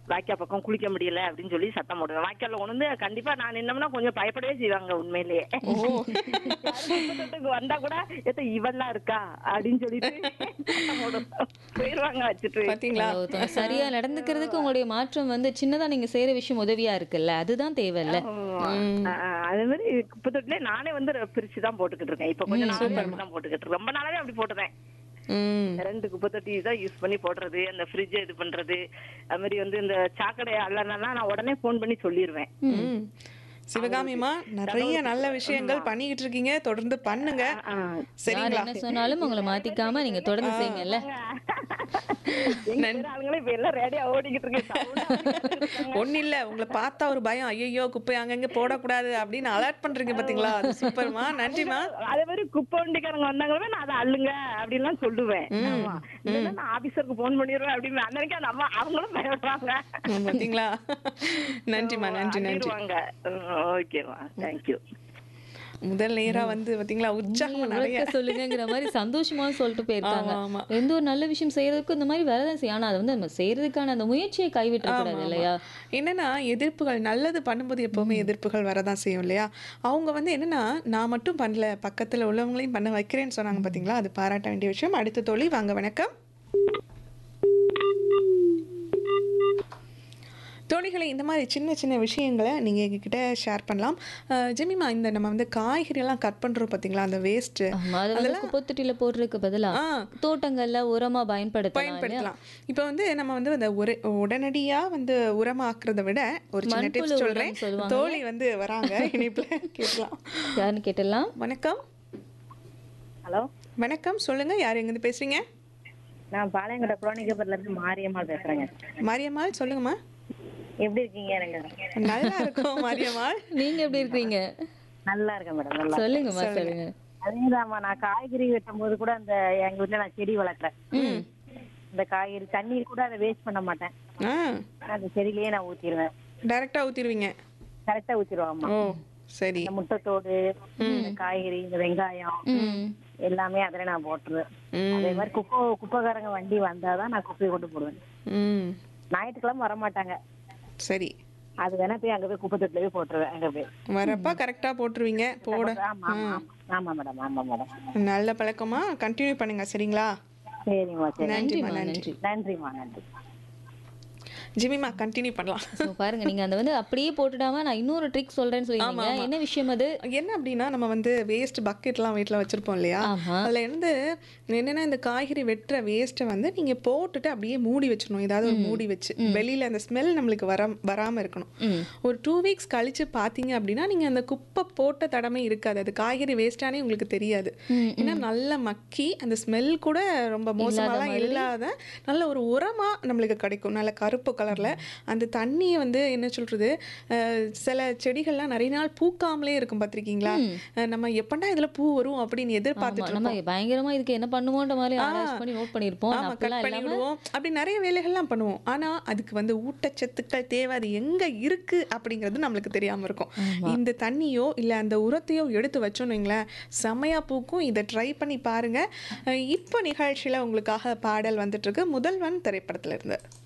வாய்க்கால் பக்கம் குளிக்க முடியல அப்படின்னு சொல்லி சத்தம் போடுவேன் வாய்க்கால்ல கொண்டு வந்து கண்டிப்பா நான் நின்னோம்னா கொஞ்சம் பயப்படவே செய்வாங்க உண்மையிலேயே குப்பத்தொட்டிக்கு வந்தா கூட எத்த இவெல்லாம் இருக்கா அப்படின்னு சொல்லிட்டு சத்தம் போடுவேன். போயிருவாங்க வச்சுட்டு பாத்தீங்களா ஒருத்தவங்க சரியா நடந்துக்கிறதுக்கு உங்களுடைய மாற்றம் வந்து சின்னதா நீங்க செய்யற விஷயம் உதவியா இருக்குல்ல அதுதான் தேவையில்ல ஆமா. ஆஹ் அதே மாதிரி குப்பை தொட்டிலே நானே வந்து பிரிச்சு தான் போட்டுக்கிட்டு இருக்கேன் இப்ப கொஞ்சம் நாளாவே தான் போட்டுக்கிட்டு இருக்கேன் ரொம்ப நாளாவே அப்படி போட்டுறேன் ம் ரெண்டு குப்பை தொட்டி தான் யூஸ் பண்ணி போடுறது அந்த ஃப்ரிட்ஜ் இது பண்றது அது மாதிரி வந்து இந்த சாக்கடை அல்லனா நான் உடனே ஃபோன் பண்ணி சொல்லிடுவேன் ம் சிவகாமிமா நிறைய நல்ல விஷயங்கள் பண்ணிக்கிட்டு இருக்கீங்க தொடர்ந்து பண்ணுங்க யார் சரிங்களா என்ன சொன்னாலும் உங்களை மாத்திக்காம நீங்க தொடர்ந்து செய்யுங்கல்ல எங்க பேர் ஆளுங்களே இப்ப எல்லாம் ரேடியா ஓடிக்கிட்டு இருக்கேன் sound ஆ ஓடிக்கிட்டு இருக்காங்க. ஒன்னும் இல்ல உங்களை பார்த்தா ஒரு பயம் ஐயோ குப்பை அங்கங்க போடக்கூடாது அப்படின்னு அலர்ட் பண்றீங்க பாத்தீங்களா அது சூப்பர்மா நன்றிமா அதே மாதிரி குப்பை வண்டிக்காரங்க வந்தாங்களே நான் அதை அள்ளுங்க அப்படின்லாம் சொல்லுவேன் ஆமா இல்லைன்னா நான் ஆபீசருக்கு போன் பண்ணிடுவேன் அப்படின்னு அன்னைக்கு அந்த அம்மா அவங்களும் பயப்படுறாங்க ம், பாத்தீங்களா நன்றிமா நன்றி நன்றி அள்ளிடுவாங்க ஓகேவா தேங்க்யூ முதல் நேரா வந்து பாத்தீங்களா உற்சாகம் நிறைய உழைக்க சொல்லுங்கிற மாதிரி சந்தோஷமா சொல்லிட்டு போயிருக்காங்க ஆமா, ஆமா. எந்த ஒரு நல்ல விஷயம் செய்யறதுக்கும் இந்த மாதிரி வரதான் செய்யும் ஆனா அது வந்து நம்ம செய்யறதுக்கான அந்த முயற்சியை கைவிட்ட கூடாது இல்லையா என்னன்னா எதிர்ப்புகள் நல்லது பண்ணும்போது எப்பவுமே எதிர்ப்புகள் வரதான் செய்யும் இல்லையா அவங்க வந்து என்னன்னா நான் மட்டும் பண்ணல பக்கத்துல உள்ளவங்களையும் பண்ண வைக்கிறேன்னு சொன்னாங்க பாத்தீங்களா அது பாராட்ட வேண்டிய விஷயம் அடுத்த தோழி வாங்க வணக்கம் தோழிகளை இந்த மாதிரி சின்ன சின்ன விஷயங்களை நீங்கள் எங்ககிட்ட ஷேர் பண்ணலாம் அஹ் ஜெமிமா இந்த நம்ம வந்து காய்கறி எல்லாம் கட் பண்ணுறோம் பார்த்தீங்களா அந்த வேஸ்ட்டு ஆமா அதை வந்து குப்பத்தொட்டியில போடுறதுக்கு பதிலா ஆ. தோட்டங்கள்ல உரமா பயன்படுத்தலாம் இல்லையா? பயன்படுத்தலாம் இப்போ வந்து நம்ம வந்து அந்த ஒரு உடனடியா வந்து உரமாக்குறத விட ஒரு சின்ன மண்புழு டிப்ஸ் சொல்றேன் உரம் சொல்லுவாங்க. தோழி வந்து வராங்க இணைப்புல கேட்கலாம் யாருன்னு கேட்டலாம் வணக்கம் ஹலோ வணக்கம் சொல்லுங்க யார் எங்கிருந்து பேசுறீங்க நான் பாளையங்கோட்டை குளோனிக்கப்பர்ல இருந்து மாரியம்மாள் பேசுறேங்க மாரியம்மாள் சொல்லுங்கம்மா எப்படி இருக்கீங்க எனக்கு நல்லா இருக்கும் மாரியம்மாள் நீங்க எப்படி இருக்கீங்க நல்லா இருக்கேன் மேடம் நல்லா சொல்லுங்கம்மா சொல்லுங்க அதேதாம்மா நான் காய்கறி வெட்டும் போது கூட அந்த எங்க வீட்டுல நான் செடி வளர்க்குறேன் இந்த காய்கறி தண்ணீர் கூட அதை வேஸ்ட் பண்ண மாட்டேன் ஆ அந்த செடியிலேயே நான் ஊத்திடுவேன் டைரக்டா ஊத்திடுவீங்க கரெக்டா ஊத்திடுவாங்கம்மா ஓ சரி இந்த முட்டைத்தோடு இந்த காய்கறி இந்த வெங்காயம் ம் எல்லாமே அதுல நான் போட்டுருவேன் ம் அதே மாதிரி குப்பை குப்பைக்காரங்க வண்டி வந்தாதான் நான் குப்பையை கொண்டு போடுவேன் ம் ஞாயிற்றுக்கிழமை வர மாட்டாங்க சரி அது வேணா போய் அங்க போய் குப்பை தொட்டில போய் போட்டுருவேன் அங்க போய் வரப்ப கரெக்டா போட்டுருவீங்க போட ஆமா ஆமா ஆமா. ஆமா மேடம் ஆமா மேடம் நல்ல பழக்கமா கண்டினியூ பண்ணுங்க சரிங்களா சரிம்மா சரி நன்றிம்மா நன்றி நன்றிம்மா நன்றி ஜிமிமா கண்டினியூ பண்ணலாம் So, பாருங்க நீங்க அந்த வந்து அப்படியே போட்டுடாம நான் இன்னொரு ட்ரிக் சொல்றேன்னு சொல்லிருந்தீங்க என்ன விஷயம் அது என்ன அப்படின்னா நம்ம வந்து வேஸ்ட் பக்கெட்லாம் வீட்டில் வச்சிருப்போம் இல்லையா ஆமா. அதுல இருந்து என்னன்னா இந்த காய்கறி வெட்டுற வேஸ்ட்டை வந்து நீங்க போட்டுட்டு அப்படியே மூடி வச்சிடணும் ஏதாவது ஒரு மூடி வச்சு வெளியில அந்த ஸ்மெல் நம்மளுக்கு வர வராம இருக்கணும் ம். ஒரு டூ வீக்ஸ் கழிச்சு பார்த்தீங்க அப்படின்னா நீங்க அந்த குப்பை போட்ட தடமே இருக்காது அது காய்கறி வேஸ்டானே உங்களுக்கு தெரியாது ஏன்னா நல்லா மக்கி அந்த ஸ்மெல் கூட ரொம்ப மோசமாலாம் இல்லாத நல்ல ஒரு உரமா நம்மளுக்கு கிடைக்கும் நல்ல கருப்பு கலர்ல அந்த தண்ணியை வந்து என்ன சொல்றது அஹ், சில செடிகள்லாம் நிறைய நாள் பூக்காமலே இருக்கும் பார்த்திருக்கீங்களா அஹ், நம்ம எப்படா இதுல பூ வரும் அப்படின்னு ஆமா, எதிர்பார்த்துட்டு நம்ம பயங்கரமா இதுக்கு என்ன பண்ணுவோன்ற மாதிரி ஆராய்ச்சி பண்ணி நோட் பண்ணிருப்போம் ஆமா கட் அப்படிலாம் பண்ணி இல்லாம விடுவோம் அப்படி நிறைய வேலைகள்லாம் பண்ணுவோம் ஆனா அதுக்கு வந்து ஊட்டச்சத்துக்கள் தேவை அது எங்க இருக்கு அப்படிங்கிறது நம்மளுக்கு தெரியாம இருக்கும் இந்த தண்ணியோ இல்ல அந்த உரத்தையோ எடுத்து வச்சோன்னு வைங்களேன் செமையா பூக்கும் இதை ட்ரை பண்ணி பாருங்க அஹ் இப்போ நிகழ்ச்சியில உங்களுக்காக பாடல் வந்துட்டு இருக்கு முதல்வன் திரைப்படத்துல இருந்து